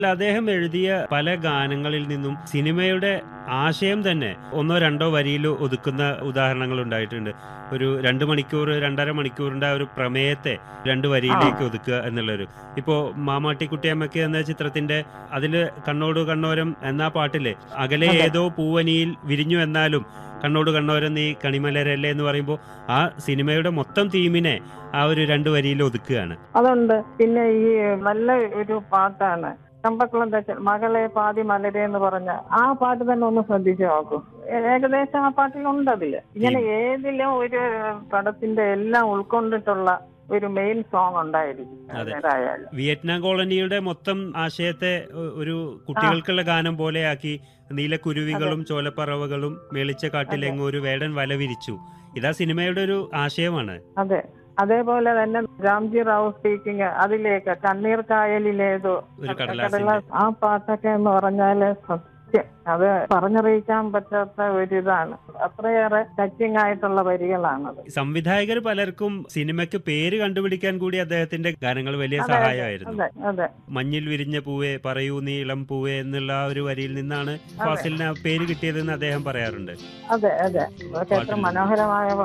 അദ്ദേഹം എഴുതിയ പല ഗാനങ്ങളിൽ നിന്നും സിനിമയുടെ ആശയം തന്നെ ഒന്നോ രണ്ടോ വരിയിൽ ഒതുക്കുന്ന ഉദാഹരണങ്ങൾ ഉണ്ടായിട്ടുണ്ട് ഒരു രണ്ട് മണിക്കൂർ രണ്ടര മണിക്കൂറിന്റെ ആ ഒരു പ്രമേയത്തെ രണ്ട് വരിയിലേക്ക് ഒതുക്കുക എന്നുള്ളൊരു ഇപ്പോ മാമാട്ടിക്കുട്ടിയമ്മയ്ക്ക് എന്ന ചിത്രത്തിന്റെ അതില് കണ്ണോട് കണ്ണോരം എന്ന പാട്ടില് അകലെ അതെ. ഏതോ പൂവനിയിൽ വിരിഞ്ഞു എന്നാലും കണ്ണോട് കണ്ണോരം നീ കണിമലരല്ലേ എന്ന് പറയുമ്പോൾ ആ സിനിമയുടെ മൊത്തം തീമിനെ ആ ഒരു രണ്ട് വരിയിൽ ഒതുക്കുകയാണ് അതുണ്ട് പിന്നെ ഈ നല്ല ഒരു പാട്ടാണ് കമ്പക്കുളം തച്ചൻ മകളെ പാതി മലരെ എന്ന് പറഞ്ഞ ആ പാട്ട് തന്നെ ഒന്ന് ശ്രദ്ധിച്ചു നോക്കൂ ഏ- ഏകദേശം ആ പാട്ടിലുണ്ട് അതില് ഇങ്ങനെ ഏതിലും ഒരു പടത്തിന്റെ എല്ലാം ഉൾക്കൊണ്ടിട്ടുള്ള ഒരു മെയിൻ സോങ് ഉണ്ടായിരിക്കും അതെ. ഏതായാലും വിയറ്റ്നാം കോളനിയുടെ മൊത്തം ആശയത്തെ ഒ- ഒരു കുട്ടികൾക്കുള്ള ഗാനം പോലെയാക്കി നീലക്കുരുവികളും ചോലപ്പറവകളും മേളിച്ച കാട്ടിലെങ്ങും ഒരു വേടൻ വല വിരിച്ചു ഇതാ സിനിമയുടെ ഒരു ആശയമാണ് അതെ അതേപോലെ തന്നെ രാംജി റാവു സ്പീക്കിംഗ് അതിലേക്ക് കണ്ണീർ കായലിലേതോ ഒരു കടലാസ് കടലാസിന്റെ ആ പാട്ടൊക്കെ എന്ന് പറഞ്ഞാല് സത്യം അത് പറഞ്ഞറിയിക്കാൻ പറ്റാത്ത ഒരു ഇതാണ് അത്രയേറെ ടച്ചിങ് ആയിട്ടുള്ള വരികളാണത് സംവിധായകർ പലർക്കും സിനിമയ്ക്ക് പേര് കണ്ടുപിടിക്കാൻ കൂടി അദ്ദേഹത്തിന്റെ ഗാനങ്ങൾ വലിയ അതെ, അതെ, സഹായമായിരുന്നു അതെ അതെ മഞ്ഞിൽ വിരിഞ്ഞ പൂവേ പറയൂ നീ ഇളം പൂവേ എന്നുള്ള ആ ഒരു വരിയിൽ നിന്നാണ് ഫാസിലിന് ആ പേര് കിട്ടിയതെന്ന് അദ്ദേഹം പറയാറുണ്ട് അതെ അതെ അതൊക്കെ എത്ര പാട്ടിൽ. മനോഹരമായ